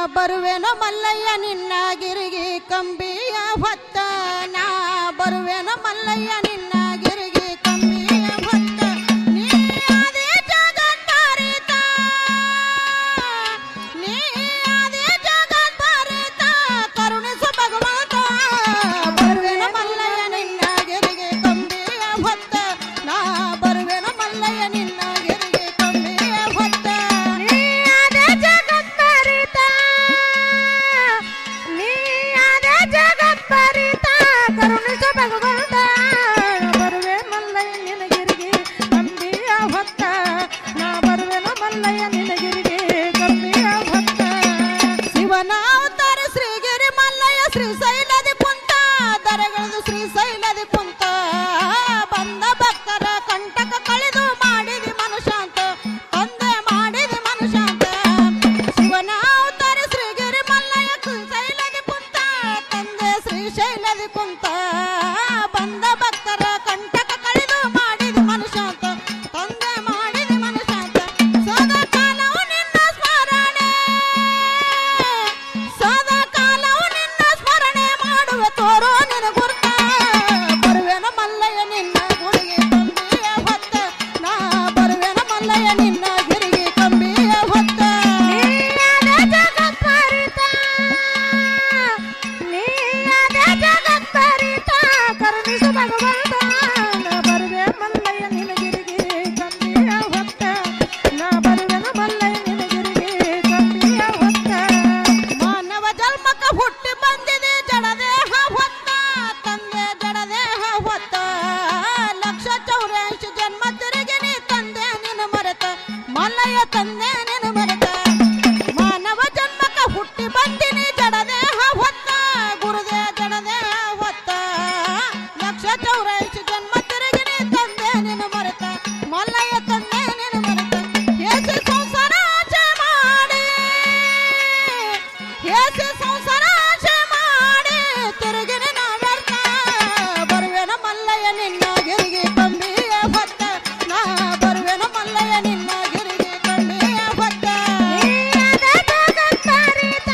ಬರುವೆನೋ ಮಲ್ಲಯ್ಯ ನಿನ್ನ ಗಿರಿಗೆ ಕಂಬಿಯ ಹೊತ್ತ ನಾ ಬರುವೆನೋ ಮಲ್ಲಯ್ಯ ನಿನ್ನ ಗಿರಿಗೆ ಕಂಬಿಯ ಹೊತ್ತ ನೀ ಆದೆ ಜಗನ್ಮಾರಿತ ನೀ ಆದೆ ಜಗನ್ಮಾರಿತ ಕರುಣಿಸು ಭಗವಂತ ಬರುವೆನೋ ಮಲ್ಲಯ್ಯ ನಿನ್ನ ಗಿರಿಗೆ ಕಂಬಿಯ ಹೊತ್ತ ನಾ ಬರುವೆನೋ ಮಲ್ಲಯ್ಯ ನಿನ್ನ ಗಿರಿಗೆ ಕಂಬಿಯ ಹೊತ್ತ ನೀ ಆದೆ ಜಗನ್ಮಾರಿತ ನೀ ಆದೆ ಜಗನ್ಮಾರಿತ ಕರುಣಿಸು ಭಗವಂತ ಬರುವೆ ಮಲ್ಲಯ್ಯ ನಿನಗಿರಿಗೆ ಕಂಬಿಯ ಹೊತ್ತ ನಾ ಬರುವೆನೋ ಮಲ್ಲಯ್ಯ ನಿನಗಿರಿಗೆ ಕಂಬಿಯ ಹೊತ್ತ ಶಿವನ ಅವತಾರ ಶ್ರೀಗಿರಿ ಮಲ್ಲಯ್ಯ ಶ್ರೀಶೈಲದಿ ಕುಂತ ದರಗಳದು ಶ್ರೀಶೈಲದಿ ಕುಂತ ಬಂದ ಭಕ್ತರ ಕಂಟಕ ಕಳೆದು ಮಾಡಿದಿ ಮನುಷ್ಯಾಂತ ತಂದೆ ಮಾಡಿದಿ ಮನುಷ್ಯಾಂತ ಶಿವನ ಅವತಾರ ಶ್ರೀಗಿರಿ ಮಲ್ಲಯ್ಯ ಶ್ರೀಶೈಲದಿ ಕುಂತ ತಂದೆ ಶ್ರೀಶೈಲದಿ ಕುಂತ ಬಂದ ಭಕ್ತರ ಕಂಟಕ ಕಳೆದು ಮಾಡಿದಿ ಮನುಷ್ಯಾಂತ ತಂದೆ ಮಾಡಿದಿ ಮನುಷ್ಯಾಂತ ಸದಾ ಕಾಲವು ನಿನ್ನ ಸ್ಮರಣೆ ಸದಾ ಕಾಲವು ನಿನ್ನ ಸ್ಮರಣೆ ಮಾಡುವೆ ತೋರೋ ನಿನ ಗುರ್ತ ಬರುವೆನ ಮಲ್ಲಯ್ಯ ನಿನ್ನ ಗುಡಿಗೆ ಕಂಬಿಯ ಹೊತ್ತ ನಾ ಬರುವೆನ ಮಲ್ಲಯ್ಯ ನಿನ್ನ ಗಿರಿಗೆ ಕಂಬಿಯ ಹೊತ್ತ ಜಗತ್ಪರಿತ ನೀಯಾದ ಜಗತ್ಪರಿತ ಕರುಣಿಸು ಭಗವಂತ ನಾ ಬರುವೆ ಮಲ್ಲಯ್ಯ ನಿನ ಗಿರಿಗೆ ಕಂಬಿಯ ಹೊತ್ತ ನಾ ಬರುವೆನ ಮಲ್ಲಯ್ಯ ನಿನ ಗಿರಿಗೆ ಕಂಬಿಯ ಹೊತ್ತ ಮಾನವ ಜನ್ಮಕ್ಕ ಹುಟ್ಟಿ ಬಂದಿದೆ ಜಡದೇಹ ಹೊತ್ತ ತಂದೆ ಜಡದೇಹ ಹೊತ್ತ ಲಕ್ಷ ಚೌರಾಶಿ ಜನ್ಮ ತಿರುಗಿನಿ ತಂದೆ ನಿನ್ನ ಮರೆತ ಮಲ್ಲಯ್ಯ ತಂದೆ ನಿನ್ನ ಮರೆತ ಮಾನವ ಜನ್ಮಕ್ಕ ಹುಟ್ಟಿ ಬಂದಿನಿ ಜಡದೇಹ ಹೊತ್ತ ಗುರುದೇ ಜಡದೇಹ ಹೊತ್ತ ಲಕ್ಷ ಚೌರಾಶಿ ಜನ್ಮ ತಿರುಗಿನಿ ತಂದೆ ನಿನ್ನ ಮರೆತ ಮಲ್ಲಯ್ಯ ತಂದೆ ನಿನ್ನ ಮರೆತ ಹೇಸಿ ಸಂಸಾರ ಆಚೆ ಮಾಡಿ ಹೇಸಿ ಸಂಸಾರ ಆಚೆ ಮಾಡಿ ತಿರುಗಿನಿ ನಾ ವ್ಯರ್ಥ ಬರುವೆನ ಮಲ್ಲಯ್ಯ ನಿನ್ನ ಗಿರಿಗೆ ಕಂಬಿಯ ಹೊತ್ತ ನಾ ಬರುವೆನ ಮಲ್ಲಯ್ಯ ನಿನ್ನ ಗಿರಿಗೆ ಕಂಬಿಯ ಹೊತ್ತ ನೀಯಾದ ಜಗತ್ತರಿತ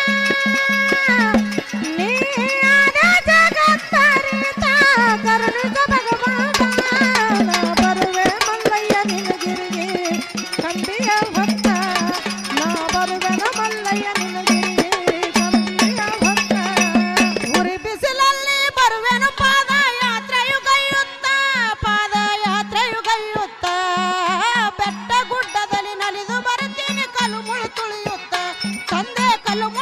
ನೀಯಾದ ಜಗತ್ತರಿತ ಕರುಣಿಸ ಭಗವಂತ ನಾ ಬರುವೆ ಮಲ್ಲಯ್ಯ ನಿನ್ನ ಗಿರಿಗೆ ಕಂಬಿಯ ಹೊತ್ತ ನಾ ಬರುವೆನ ಮಲ್ಲಯ್ಯ ನಿನ್ನ ಗಿರಿಗೆ ಕಂಬಿಯ ಹೊತ್ತ ಉರಿ ಬಿಸಿಲಲ್ಲಿ ಬರುವೆನು ಪಾದ ಯಾತ್ರೆಯು ಗೈಯುತ್ತ ಪಾದ ಯಾತ್ರೆಯು ಗೈಯುತ್ತ ಬೆಟ್ಟ ಗುಡ್ಡದಲ್ಲಿ ನಲಿದು ಬರುತ್ತೀನಿ ಕಲ್ಲು ಮುಳು ತುಳಿಯುತ್ತ ತಂದೆ ಕಲ್ಲು